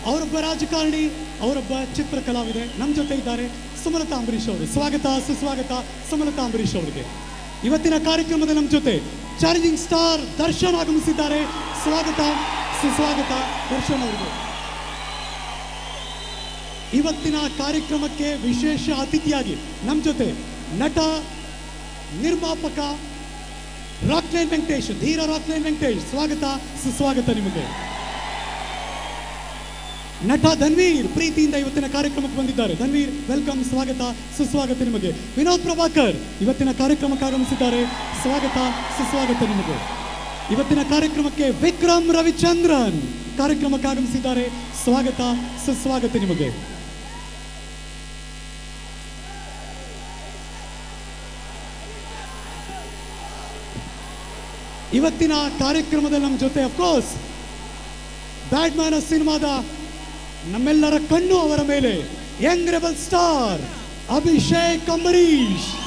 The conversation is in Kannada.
ಅವರೊಬ್ಬ ರಾಜಕಾರಣಿ ಅವರೊಬ್ಬ ಚಿತ್ರ ಕಲಾವಿದೆ ನಮ್ಮ ಜೊತೆ ಇದ್ದಾರೆ ಸುಮಲತಾ ಅಂಬರೀಶ್ ಅವರು ಸ್ವಾಗತ ಸುಸ್ವಾಗತ ಸುಮಲತಾ ಅಂಬರೀಶ್ ಅವರಿಗೆ ಇವತ್ತಿನ ಕಾರ್ಯಕ್ರಮದ ನಮ್ಮ ಜೊತೆ ಚಾರ್ಜಿಂಗ್ ಸ್ಟಾರ್ ದರ್ಶನ್ ಆಗಮಿಸಿದ್ದಾರೆ ಸ್ವಾಗತ ಸುಸ್ವಾಗತ ದರ್ಶನ್ ಅವರಿಗೆ ಇವತ್ತಿನ ಕಾರ್ಯಕ್ರಮಕ್ಕೆ ವಿಶೇಷ ಅತಿಥಿಯಾಗಿ ನಮ್ಮ ಜೊತೆ ನಟ ನಿರ್ಮಾಪಕ ರಾಕ್ಲೈನ್ ವೆಂಕಟೇಶ್ ಧೀರ ರಾಕ್ಲೈನ್ ವೆಂಕಟೇಶ್ ಸ್ವಾಗತ ಸುಸ್ವಾಗತ ನಿಮಗೆ ನಟ ಧನ್ವೀರ್ ಪ್ರೀತಿಯಿಂದ ಇವತ್ತಿನ ಕಾರ್ಯಕ್ರಮಕ್ಕೆ ಬಂದಿದ್ದಾರೆ ಧನ್ವೀರ್ ವೆಲ್ಕಮ್ ಸ್ವಾಗತ ಸುಸ್ವಾಗತ ನಿಮಗೆ ವಿನೋದ್ ಪ್ರಭಾಕರ್ ಇವತ್ತಿನ ಕಾರ್ಯಕ್ರಮಕ್ಕೆ ಆಗಮಿಸಿದ್ದಾರೆ ಸ್ವಾಗತ ಸುಸ್ವಾಗತ ನಿಮಗೆ ಇವತ್ತಿನ ಕಾರ್ಯಕ್ರಮಕ್ಕೆ ವಿಕ್ರಮ್ ರವಿಚಂದ್ರನ್ ಕಾರ್ಯಕ್ರಮಕ್ಕೆ ಆಗಮಿಸಿದ್ದಾರೆ ಸ್ವಾಗತ ಸುಸ್ವಾಗತ ನಿಮಗೆ ಇವತ್ತಿನ ಕಾರ್ಯಕ್ರಮದಲ್ಲಿ ನಮ್ಮ ಜೊತೆ ಅಫ್ಕೋರ್ಸ್ ಬ್ಯಾಡ್ ಮ್ಯಾನ್ ಸಿನಿಮಾದ ನಮ್ಮೆಲ್ಲರ ಕಣ್ಣು ಅವರ ಮೇಲೆ young rebel star Abhishek Ambareesh